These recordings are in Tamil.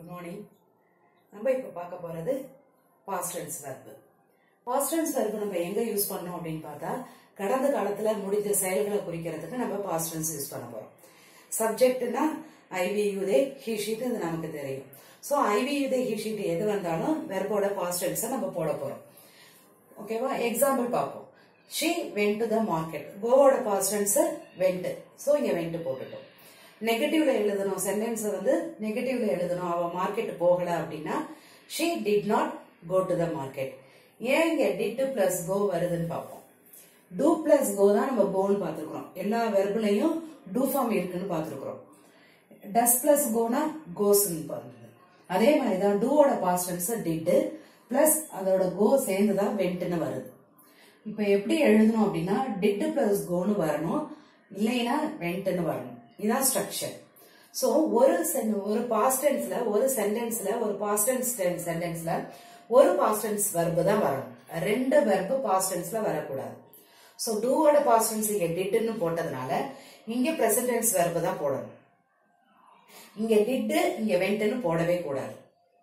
குட் மார்னிங் நம்ம இப்போ பார்க்க போறது past tense verb past tense verb நம்ம எங்க யூஸ் பண்ணோம் அப்படின்னு பார்த்தா கடந்த காலத்துல முடிஞ்ச செயல்களை குறிக்கிறதுக்கு நம்ம பாஸ்ட் டென்ஸ் யூஸ் பண்ண போறோம் சப்ஜெக்ட்னா ஐவி யூதே ஹிஷிட் இது நமக்கு தெரியும் ஸோ ஐவி யூதே ஹிஷிட் எது வந்தாலும் வெர்போட பாஸ்ட் டென்ஸை நம்ம போட போறோம் ஓகேவா எக்ஸாம்பிள் பார்ப்போம் she went to the market கோவோட பாஸ்ட் டென்ஸ் வெண்ட் ஸோ இங்க வெண்ட் போட்டுட்டோம் நெகட்டிவ்ல எழுதணும் சென்டென்ஸ் வந்து நெகட்டிவ்ல எழுதணும் அவ மார்க்கெட் போகல அப்படின்னா she did not go to the market ஏன் இங்க டிட் பிளஸ் கோ வருதுன்னு பார்ப்போம் டூ பிளஸ் கோ தான் நம்ம கோன்னு பார்த்துருக்கோம் எல்லா வெர்புலையும் டூ ஃபார்ம் இருக்குன்னு பார்த்துருக்குறோம் டஸ் பிளஸ் கோனா கோஸ்ன்னு பண்ணுது அதே மாதிரி தான் டூவோட பாஸ்ட் டென்ஸ் டிட்டு பிளஸ் அதோட கோ சேர்ந்து தான் வெண்ட்னு வருது இப்போ எப்படி எழுதணும் அப்படின்னா டிட்டு பிளஸ் கோன்னு வரணும் இல்லைன்னா வெண்ட்னு வரணும் இதான் ஸ்ட்ரக்சர் ஸோ ஒரு sen- ஒரு பாஸ்ட் டென்ஸ்ல ஒரு சென்டென்ஸ்ல ஒரு பாஸ்ட் டென்ஸ் சென்டென்ஸ்ல ஒரு பாஸ்ட் டென்ஸ் வெர்பு தான் வரணும் ரெண்டு வெர்பு பாஸ்ட் டென்ஸ்ல வரக்கூடாது ஸோ டூவோட பாஸ்ட் டென்ஸ் இங்க டிட்டுன்னு போட்டதுனால இங்க பிரசன்ட் டென்ஸ் வெர்பு தான் போடணும் இங்க டிட்டு இங்க வெண்ட்னு போடவே கூடாது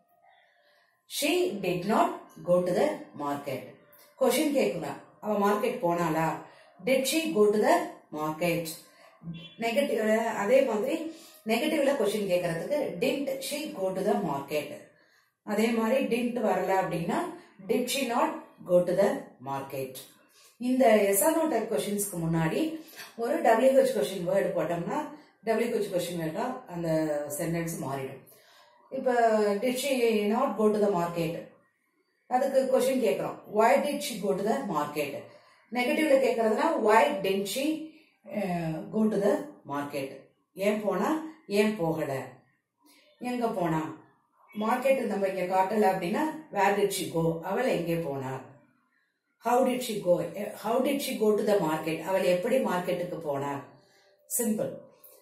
she did not go to the market question கேட்குங்க அவ மார்க்கெட் போனாளா did she go to the market negative அதே மாதிரி நெகட்டிவ்ல கொஷின் கேட்கறதுக்கு didn't she go to the market அதே மாதிரி டிண்ட் வரல அப்படின்னா did she not go to the market இந்த எஸ்ஆர்னோ டைப் கொஷின்ஸ்க்கு முன்னாடி ஒரு டபிள்யூஹெச் கொஷின் வேர்டு போட்டோம்னா டபிள்யூஹெச் கொஷின் வேர்டா அந்த சென்டென்ஸ் மாறிடும் இப்போ did she not go to the market அதுக்கு கொஷின் கேட்குறோம் why did she go to the market நெகட்டிவ்ல கேட்கறதுனா why didn't she uh, go to the market ஏன் போனா ஏன் போகல எங்க போனா மார்க்கெட் நம்ம இங்க காட்டல அப்படின்னா where did she go அவள் எங்கே போனா how did she go how did she go to the market அவள் எப்படி மார்க்கெட்டுக்கு போனா சிம்பிள்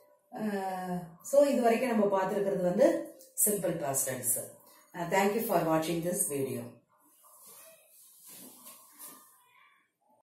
ஸோ இது வரைக்கும் நம்ம பார்த்துருக்கிறது வந்து simple past tense thank you for வாட்சிங் திஸ் வீடியோ